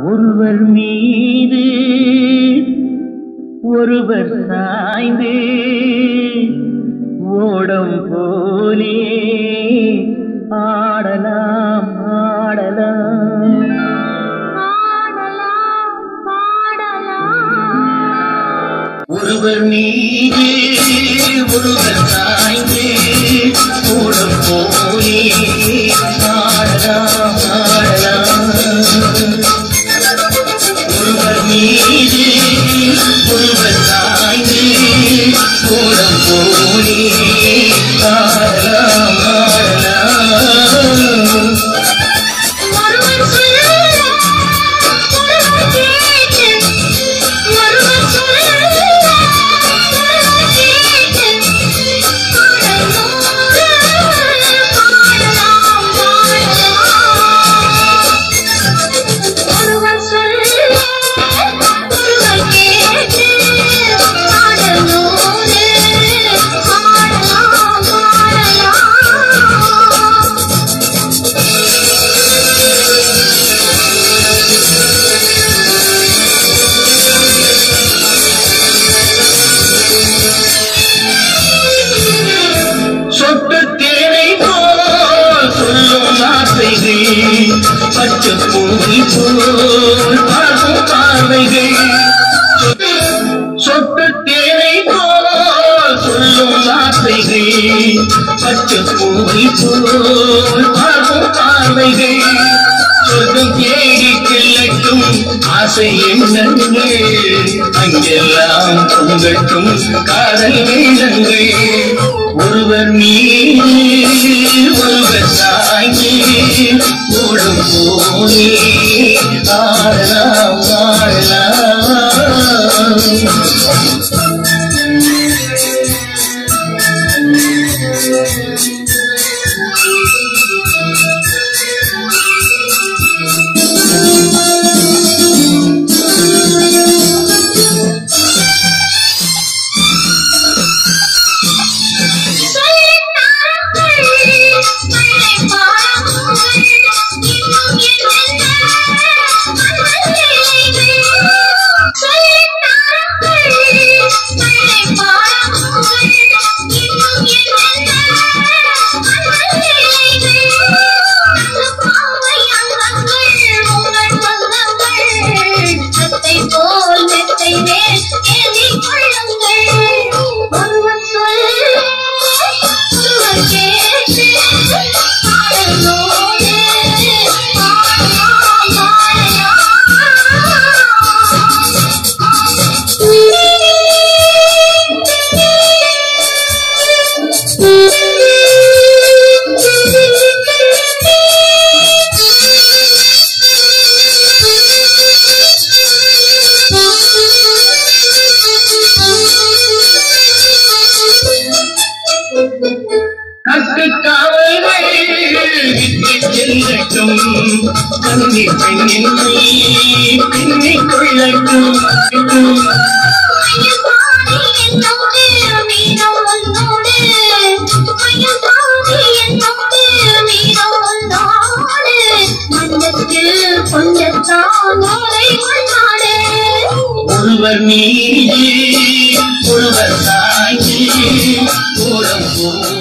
ஒருவர் மீது ஒருவர் சாய்ந்து ஓடம் போலே ஆடலாம் ஆடலாம் பாடலாம் பாடலாம் ஒருவர் மீது ஒருவர் சாய்ந்து ஓடம் போலே ஆடலாம் ஆடலாம் ஒருவர் மீது ஒருவர் சாய்ந்து ஓடம் போலே ஆடலாம் ஆடலாம் ஒருவர் சொல்ல ஒருவர் கேட்டு ஒருவர் சொல்ல ஒருவர் கேட்டு பாடலோடு பாடலாம் பாடலாம் ஒருவர் சொல்ல ஒருவர் கேட்டு பாடலோடு பாடலாம் பாடலாம் சொட்டு தேனை போல் சொல்லும் ஆசைகள் பட்டு பூமி போல் பார்க்கும் பார்வைகள் சொட்டு தேனை போல் சொல்லும் ஆசைகள் பட்டு பூமி போல் பார்க்கும் பார்வைகள் சொர்க்கம் தேடி செல்லட்டும் ஆசை எண்ணங்கள் அங்கெல்லாம் பொங்கட்டும் காதல் வேதங்கள் ஒருவர் மீது ஒருவர் சாங்கி ஓடும் போலே ஆடலாம் ஆடலாம் போல் மெத்தை மேல் ஏந்தி கொள்ளுங்கள் ஒருவர் சொல்ல ஒருவர் கேட்டு பாடலோடு பாடலாம் கட்டுக்காவல்கள் விட்டுச் செல்லட்டும் கன்னி பெண்ணின் பின்னிக் கொள்ளட்டும் ஒருவர் மீது ஒருவர் சாய்ந்து ஓடம் போலே